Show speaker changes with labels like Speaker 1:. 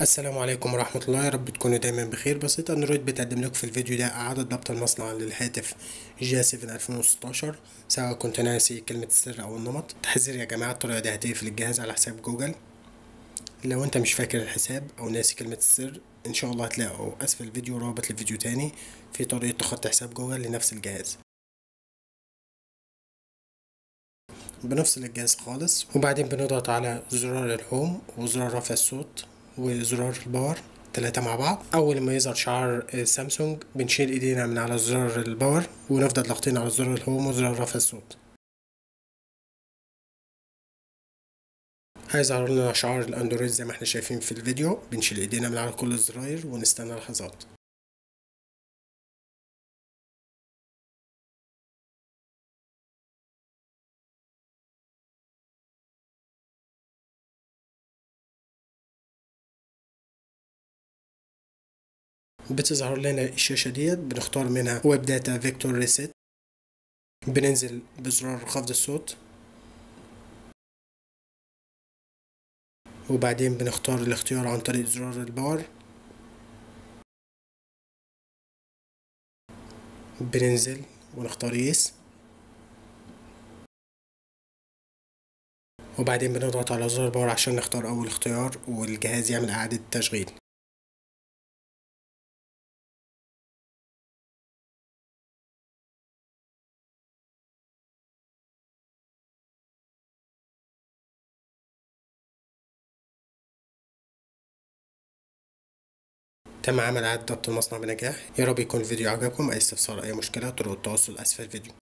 Speaker 1: السلام عليكم ورحمة الله يا رب تكونوا دايما بخير بسيط اندرويد بتقدم لكم في الفيديو ده اعادة ضبط المصنع للهاتف جي 7 2016 سواء كنت ناسي كلمة السر او النمط تحذير يا جماعة الطريقة دي هتقفل الجهاز على حساب جوجل لو انت مش فاكر الحساب او ناسي كلمة السر ان شاء الله هتلاقوا اسفل الفيديو رابط لفيديو تاني في طريقة تخطي حساب جوجل لنفس الجهاز بنفصل الجهاز خالص وبعدين بنضغط على زرار الهوم وزرار رفع الصوت وزرار الباور تلاتة مع بعض أول ما يظهر شعار سامسونج بنشيل إيدينا من على زرار الباور ونفضل ضاغطين على زرار الهوم وزرار رفع الصوت هيظهر لنا شعار الأندرويد زي ما احنا شايفين في الفيديو بنشيل إيدينا من على كل الزراير ونستنى لحظات بتظهر لنا الشاشة ديت بنختار منها ويب داتا فيكتور ريسيت بننزل بزرار خفض الصوت وبعدين بنختار الاختيار عن طريق زرار الباور بننزل ونختار يس وبعدين بنضغط على زرار الباور عشان نختار أول اختيار والجهاز يعمل إعادة تشغيل تم عمل إعادة ضبط المصنع بنجاح يا رب يكون الفيديو عجبكم أي استفسار أي مشكلة طرق التواصل أسفل الفيديو